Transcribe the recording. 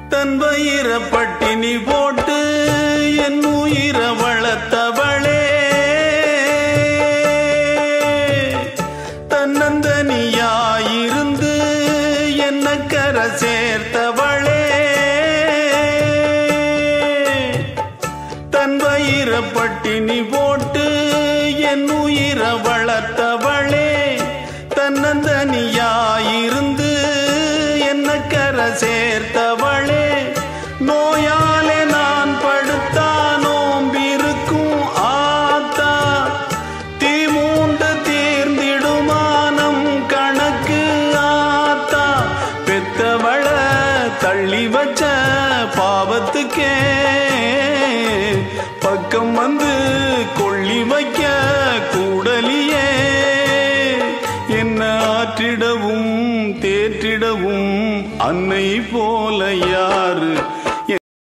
தன் வயிற பட்டினி போட்டு என் உயிர வளர்த்தவளே தன்னந்தனியாயிருந்து என்ன கரை சேர்த்தவளே தன் வயிற பட்டினி போட்டு என் உயிர வளர்த்தவளே தன்னந்தனியாயிருந்து என்ன கரை சேர்த்தவளே நோயாலே நான் படுத்தா நோம்பிருக்கும் ஆத்தா தீ மூண்டு தீர்ந்திடுமானம் கணக்கு ஆத்தா பெத்தவள தள்ளி வச்ச பாவத்துக்கே பக்கம் வந்து கொள்ளி வைக்க கூடலியே என்ன ஆற்றிடவும் தேற்றிடவும் அன்னை போல யாரு